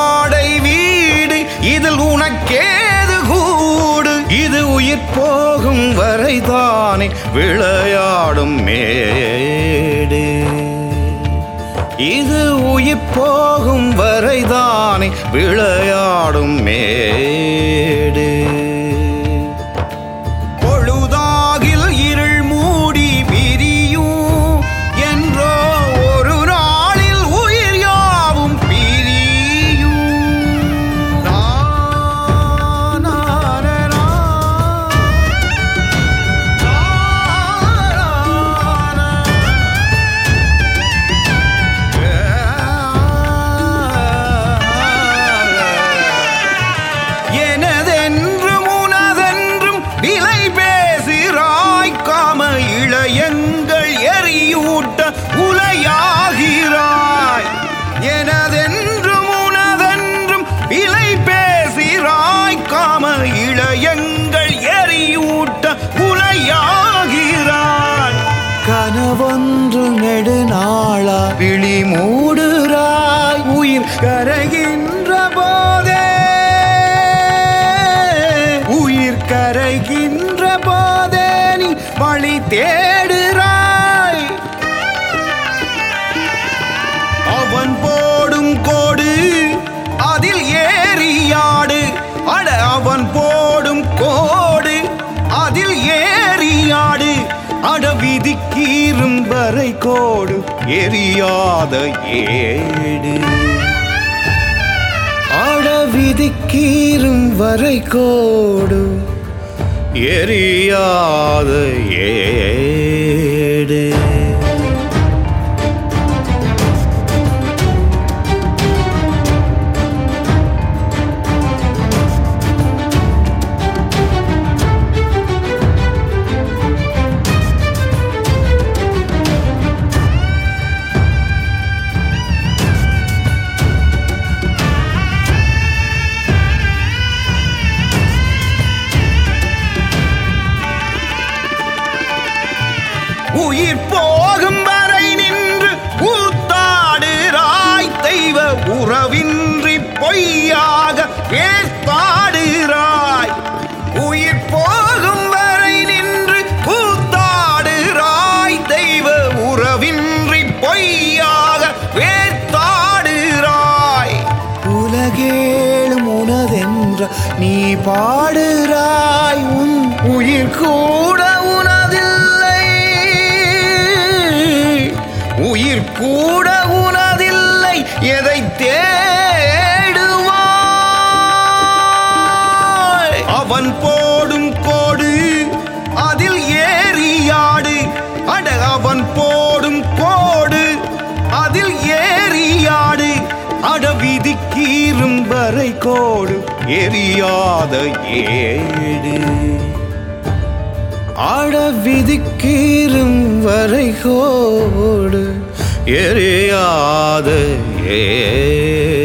வாடை வீடு இதில் உனக்கேது கூடு இது உயிர் போகும் வரைதானே விளையாடும் மேடு இது உயிர் போகும் வரைதானே விளையாடும் மேடு பொழுதாகில் இருள் மூடி விரியும் என்றோ ஒரு நாளில் உயிர் யாவும் பிரியும் நா, நா, நா, நா. நா, நா, நா. எனதென்றும் உனதென்றும் விலை பேசுகிறாய் காம இளையங்கள் எரியூட்ட உலையாகிறாய் எனதென்றும் உனதென்றும் விலை பேசுகிறாய் காம இளையங்கள் எரியூட்ட உலையாகிறாய் கனவொன்று நெடுநாளா விழி மூடுறாய் உயிர் கரைகின்ற போதே உயிர் கரைகின்ற போதே நீ வழி தேடுறாய் அவன் போடும் கோடு அதில் ஏறியாடு அட அவன் போடும் கோடு அதில் ஏறியாடு அட விதிக்கீரும் வரை கோடு எரியாத ஏடு அட விதிக்கீரும் வரை கோடு எரியாத ஏடு உயிர் போகும் வரை நின்று கூத்தாடுறாய் தெய்வ உறவின்றி பொய்யாக ஏற்பாடுறாய் உயிர் போகும் வரை நின்று கூத்தாடுறாய் தெய்வ உறவின்றி பொய்யாக வேத்தாடுறாய் உலகேழும் உனதென்ற நீ பாடுறாய் உன் உயிர் கூட உனதில்லை உயிர் கூட உனதில்லை எதை தேடுவாய் அவன் போடும் கோடு அதில் ஏறியாடு அட அவன் போடும் கோடு அதில் ஏறியாடு அட விதிக்கீரும் வரை கோடு எரியாத ஏடு ஆட விதிக்கீரும் வரை கோடு எரியாத ஏடு